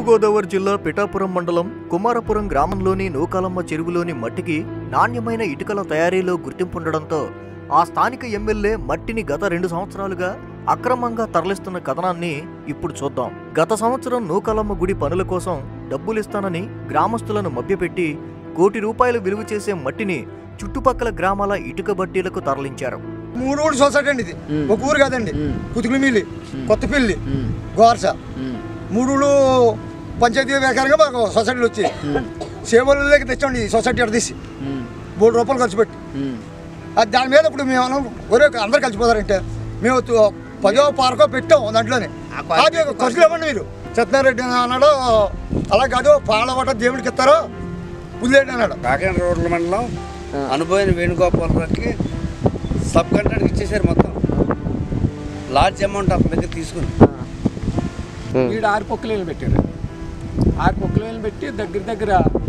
తూర్పుగోదావరి జిల్లా పిఠాపురం మండలం కుమారపురం గ్రామంలోని నూకాలమ్మ చెరువులోని మట్టికి నాణ్యమైన ఇటుకల తయారీలో గుర్తింపుండడంతో ఆ స్థానిక ఎమ్మెల్యే మట్టిని గత రెండు సంవత్సరాలుగా అక్రమంగా తరలిస్తున్న కథనాన్ని ఇప్పుడు చూద్దాం గత సంవత్సరం నూకాలమ్మ గుడి పనుల కోసం డబ్బులిస్తానని గ్రామస్తులను మభ్యపెట్టి కోటి రూపాయలు విలువ చేసే మట్టిని చుట్టుపక్కల గ్రామాల ఇటుక బట్టీలకు తరలించారు మూడు ఊరు సొసైటీ అండి ఇది మ్మ్. ఒక ఊరు కాదండి మ్మ్. కుతుకులమిల్లి మ్మ్. కొత్తపల్లి మ్మ్. గోర్స మ్మ్. మూడు ఊళ్ళు పంచాయతీ వ్యాపారంగా మాకు సొసైటీలు వచ్చి మ్మ్. సేవలకి తెచ్చండి ఈ సొసైటీ అక్కడ తీసి మ్మ్. మూడు రూపాయలు ఖర్చు పెట్టి మ్మ్. అది దాని మీద ఇప్పుడు మేము అన్నాం, ఒరే అందరు కలిసిపోతారంటే మేము తు- పదో పార్కో పెట్టాం దాంట్లోనే అది ఖర్చులు ఇవ్వండి మీరు సత్యనారెడ్డి అన్నాడు అలా కాదు పాలవాట దేవుడికి ఇస్తారో పుల్లేడు అన్నాడు కాకినాడ రోడ్ల మండలం ఆ. అనుభవైన వేణుగోపాలరావుకి సబ్ కాంట్రాక్ట్ ఇచ్చేసారు మొత్తం లార్జ్ అమౌంట్ అతని దగ్గర తీసుకుని ఈడ ఆరు పొక్కులేలు పెట్టారు ఆరు పొక్కులేలు పెట్టి దగ్గర దగ్గర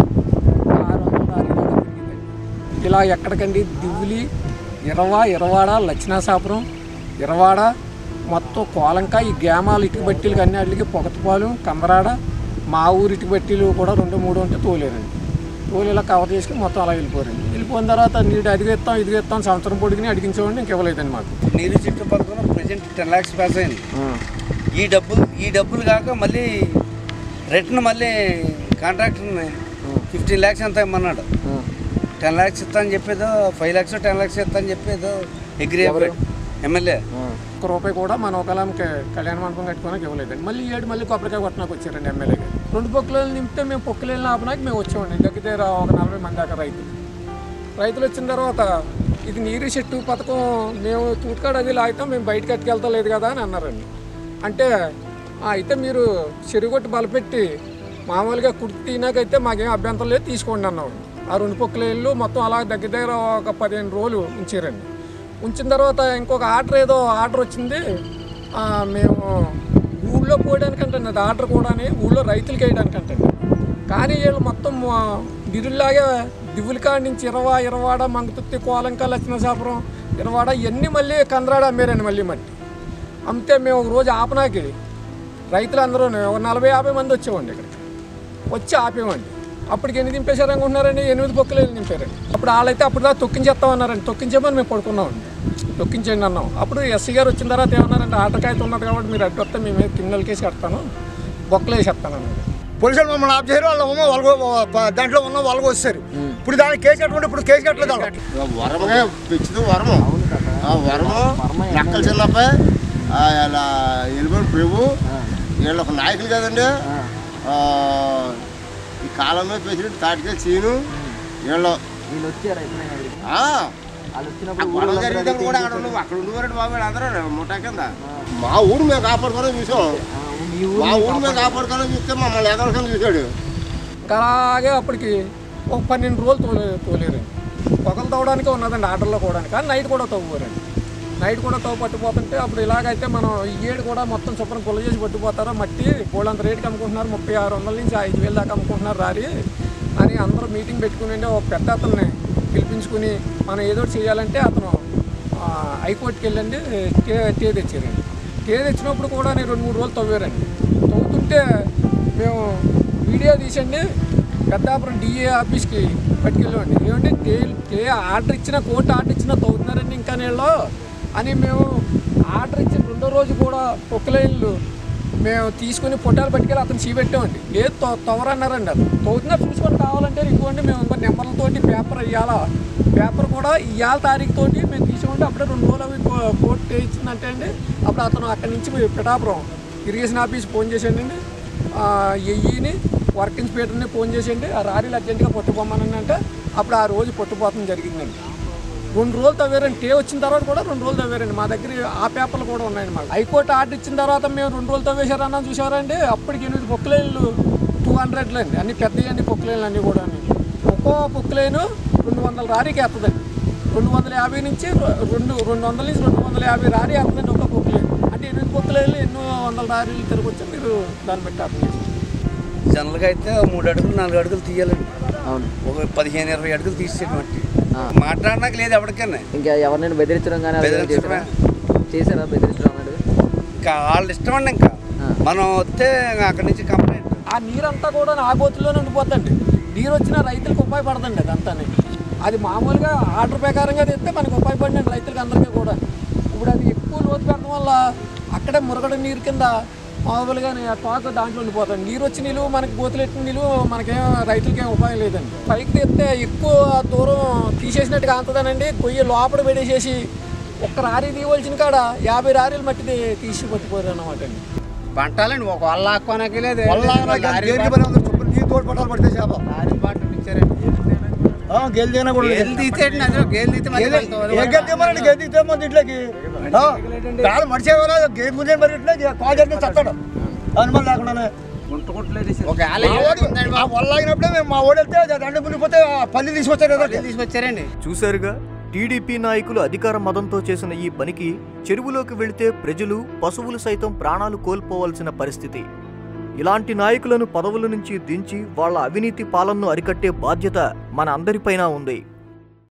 ఆరు వందల ఆరు దాకా తిరిగిందండి ఇలా ఎక్కడికండి దివ్వులి ఇరవా ఇరవాడ లక్ష్మీసాపురం ఇరవాడ మొత్తం కోలంక ఈ గ్రామాలు ఇటుక బట్టీలు అన్ని వాటికి పొగతపాలు కందరాడ మా ఊరు ఇటుక బట్టీలు కూడా రెండు మూడు ఉంటే తోలేరండి తోలు ఇలా కవర్ చేసుకుని మొత్తం అలా వెళ్ళిపోరండి వెళ్ళిపోయిన తర్వాత నీడు అడిగేస్తాం ఇది ఇస్తాం సంవత్సరం పొడిగిని అడిగించేవాడిని ఇంక ఇవ్వలేదండి మాకు నీరు చుట్టుపక్కల ప్రజెంట్ టెన్ ల్యాక్స్ పాస్ అయింది ఆ. ఈ డబ్బులు ఈ డబ్బులు కాక మళ్ళీ రిటర్న్ మళ్ళీ కాంట్రాక్టర్ని ఫిఫ్టీన్ ల్యాక్స్ ఎంత ఇమ్మన్నాడు ఆ. టెన్ ల్యాక్స్ ఇస్తా అని చెప్పేదో ఫైవ్ ల్యాక్స్ టెన్ ల్యాక్స్ ఇస్తా అని చెప్పేదో అగ్రి ఎవరు? ఎమ్మెల్యే ఆ. ఒక్క రూపాయి కూడా మన ఒకలాంకి కళ్యాణ మండపం కట్టుకోవడానికి ఇవ్వలేదండి మళ్ళీ ఈ ఏడు మళ్ళీ కొబ్బరికాయ కొట్టడానికి వచ్చారండి ఎమ్మెల్యే గారు రెండు పొక్కులు నింపితే మేము పొక్కులు ఆపడానికి మేము వచ్చామండి దగ్గర దగ్గర ఒక నలభై మంది దాకా రైతులు రైతులు వచ్చిన తర్వాత ఇది నీరు చెట్టు పథకం మేము తూటుకాడు అది లాగుతాం మేము బయటకు కట్టుకెళ్తా లేదు కదా అని అన్నారండి అంటే "ఆ, అయితే మీరు చెరుగొట్టి బలపెట్టి మామూలుగా కుర్తి తినాకైతే మాకేం అభ్యంతరం లేదు తీసుకోండి అన్నాం ఆ రెండు పొక్కుల ఇల్లు మొత్తం అలా దగ్గర దగ్గర ఒక పదిహేను రోజులు ఉంచారండి ఉంచిన తర్వాత ఇంకొక ఆర్డర్ ఏదో ఆర్డర్ వచ్చింది ఆ, మేము ఊళ్ళో పోయడానికంటండి అది ఆర్డర్ కూడా ఊళ్ళో రైతులకి వేయడానికంటండి కానీ వీళ్ళు మొత్తం బిరుల్లాగా దివుల కాడి నుంచి ఇరవా ఇరవాడ మంగతుత్తి కోలంక లక్ష్మీసాపురం ఇరవాడ ఇవన్నీ మళ్ళీ కందరాడ అమ్మారండి మళ్ళీ మట్టి అమ్మితే మేము ఒక రోజు ఆపనాకి రైతులందరూ ఒక నలభై యాభై మంది వచ్చేవాడి ఇక్కడికి వచ్చి ఆపేవండి అప్పటికి ఎన్ని దింపేశారు అనుకుంటున్నారండి ఎనిమిది బొక్కలు వెళ్ళి దింపారండి అప్పుడు వాళ్ళైతే అప్పుడు దాకా తొక్కించేస్తామన్నారండి తొక్కించేమని మేము పడుకున్నామండి తొక్కించండి అన్నాం అప్పుడు ఎస్సీ గారు వచ్చిన తర్వాత ఏమన్నారంటే ఆటకాయత ఉన్నది కాబట్టి మీరు అడ్డు వస్తే మేము క్రిమినల్ కేసు కడతాను బొక్కలు వేసేస్తాను అన్నాడు పోలీసులు మమ్మల్ని ఆఫ్ చేయరు వాళ్ళు ఏమో వాళ్ళకు ప- దాంట్లో ఉన్న వాళ్ళకు వచ్చారు ఇప్పుడు దానికి కేసు కట్టుకుంటే ఇప్పుడు కేసు కట్టలేదు వాళ్ళు. వరమే పిచ్చిది వరము ఆ వరము నక్కల చిన్నప్ప అలా వెళ్ళిపోయిన ప్రభు వీళ్ళు ఒక నాయకులు కదండి ఆ, ఈ కాలంలో ప్రెసిడెంట్ తాటికే చీను వీళ్ళు వీళ్ళు వచ్చారు ఎప్పుడైనా ఇక్కడికి? ఆ, వాళ్ళు ఆ వచ్చినప్పుడు గొడవ ఊళ్ళో జరిగినప్పుడు అందరూ కూడా ఏం అక్కడ చేశారు? ఉండి అక్కడ ఉండేవారండి బాబు అందరూ ముఠా కింద మా ఊరు మేము కాపాడుకోవాలని చూసాం ఆ, మీ ఊరు మా ఊరు మేము కాపాడుకోవాలని చూస్తే మమ్మల్ని ఎదవలకని చూశాడు ఇంకా అలాగే అప్పటికి ఒక పన్నెండు రోజులు తోలే తోలేరండి పొగలు తవ్వడానికి ఉన్నదండి ఆర్డర్లో కూడా కానీ నైట్ కూడా తవ్వుకోరండి నైట్ కూడా తవ్వు పట్టుకుపోతుంటే అప్పుడు ఇలాగైతే మనం ఈ ఏడు కూడా మొత్తం శుభ్రం పుల్ల చేసి పట్టుకుపోతారో మట్టి వాళ్ళంత రేటుకి అమ్ముకుంటున్నారు ముప్పై ఆరు వందల నుంచి ఐదు వేలు దాకా అమ్ముకుంటున్నారు రారి అని అందరూ మీటింగ్ పెట్టుకుని ఒక పెద్ద అతన్ని పిలిపించుకుని మనం ఏదో ఒకటి చేయాలంటే అతను ఆ, హైకోర్టుకి వెళ్ళండి టే టే తెచ్చారండి టే తెచ్చినప్పుడు కూడా నేను రెండు మూడు రోజులు తవ్వారండి తవ్వుతుంటే మేము వీడియో తీసండి పెద్దాపురం డిఏ ఆఫీస్కి పట్టుకెళ్ళామండి ఏమంటే టే టే ఆర్డర్ ఇచ్చిన కోర్టు ఆర్డర్ ఇచ్చిన తవ్వుతున్నారండి ఇంకా నీళ్ళు అని మేము ఆర్డర్ ఇచ్చిన రెండో రోజు కూడా పొక్కులైన్లు మేము తీసుకుని పొట్టాలు పట్టుకెళ్ళి అతను చీపెట్టామండి లేదు తొ- తవ్వరన్నారండి అది తవ్వుతున్నా చూసుకొని కావాలంటే ఇవ్వండి మేము ఇంకో నెంబర్లతోటి పేపర్ ఇవ్వాలా పేపర్ కూడా ఇవాళ తారీఖు తోటి మేము తీసుకుంటే అప్పుడే రెండు రోజులు అవి కో- కోర్టు ఇచ్చిందంటే అండి అప్పుడు అతను అక్కడి నుంచి పోయి పిఠాపురం ఇరిగేషన్ ఆఫీస్ ఫోన్ చేసేయండి ఎయ్యిని వర్క్ ఇన్స్పెక్టర్ని ఫోన్ చేసేయండి ఆ రారీలు అర్జెంటుగా పట్టుకోమని అంటే అప్పుడు ఆ రోజు పట్టుపోవడం జరిగిందండి రెండు రోజులు తవ్వారండి టే వచ్చిన తర్వాత కూడా రెండు రోజులు తవ్వారండి మా దగ్గర ఆ పేపర్లు కూడా ఉన్నాయండి మాకు హైకోర్టు ఆర్డర్ ఇచ్చిన తర్వాత మేము రెండు రోజులు తవ్వేశారన్నా చూసారండి అప్పటికి ఎనిమిది పొక్కులేళ్ళు టూ హండ్రెడ్లు అండి అన్ని పెద్దవి అండి పొక్కులేళ్ళు అన్నీ కూడా ఒక్కో పొక్కులేను రెండు వందల రారీకి వేస్తుందండి రెండు వందల యాభై నుంచి రె- రెండు రెండు వందల నుంచి రెండు వందల యాభై రారీ వేస్తుందండి ఒక్క పొక్కులేను అంటే ఎనిమిది పొక్కులేళ్ళు ఎన్నో వందల రారీలు తిరిగి వచ్చి మీరు దాన్ని బట్టి అర్థం చేసుకోండి జనరల్గా అయితే మూడు అడుగులు నాలుగు అడుగులు తీయాలండి అవును ఒక పదిహేను ఇరవై అడుగులు తీసేటువంటి ఆ. మాట్లాడడానికి లేదు ఎవరికైనా ఇంకా ఎవరినైనా బెదిరించడం కానీ అలా ఏమైనా బెదిరించడమే. చేశారా చేశారా బెదిరించడం అనేది ఇంకా వాళ్ళ ఇష్టం అండి ఇంకా ఆ. మనం వస్తే ఇంకా అక్కడి నుంచి కంప్లైంట్ ఆ నీరంతా కూడా ఆ గోతుల్లోనే ఉండిపోద్దండి నీరు వచ్చినా రైతులకు ఉపయోగపడదండి అదంతా అది మామూలుగా ఆర్డర్ ప్రకారంగా తెస్తే మనకు ఉపయోగపడింది రైతులకు అందరికీ కూడా ఇప్పుడు అది ఎక్కువ లోతు పెట్టడం వల్ల అక్కడే మురగడ నీరు కింద మామూలుగానే ఆ టాక్ దాంట్లో ఉండిపోతుంది నీరు వచ్చి నిలువ మనకి గోతులు ఎట్టిన నిలువ మనకేం రైతులకేం ఉపాయం లేదండి పైకి తెస్తే ఎక్కువ దూరం తీసేసినట్టుగా అంతదానండి గొయ్యి లోపల పెడేసేసి ఒక్క రారీ తీయవలసిన కాడ యాభై రారీలు మట్టి తీసి పట్టుకోరు అన్నమాట అండి పంటాలండి ఒక వల్ల ఆక్కోనకి లేదు దేనికి పని ఉంది చొప్పున నీరు తోడు పట్టాలి పడితే చేప ఆ, గేలు దిగినా కూడా లేదు. గేలు తీసేయండి అందులో గేలు తీస్తే మళ్ళీ గేదె- కొంత ఏ గేదె తీయమనండి, గేదె తీస్తే మన ఇంట్లోకి ఆ, కాళ్ళు మడిచేవారా గేదె ముందే మరి ఇట్లా కాలు జరిగితే చస్తాడు అనుమానం లేకుండానే ఒక ఆల మా వాడు ఆ వల్ల ఆగినప్పుడే మేము మా ఓడి వెళ్తే అది దండ మునిగిపోతే ఆ పల్లి తీసుకొచ్చారు కదా తీసుకొచ్చారండి చూశారుగా టీడీపీ నాయకులు అధికార మదంతో చేసిన ఈ పనికి చెరువులోకి వెళితే ప్రజలు పశువులు సైతం ప్రాణాలు కోల్పోవలసిన పరిస్థితి ఇలాంటి నాయకులను పదవుల నుంచి దించి వాళ్ళ అవినీతి పాలనను అరికట్టే బాధ్యత మన అందరిపైన ఉంది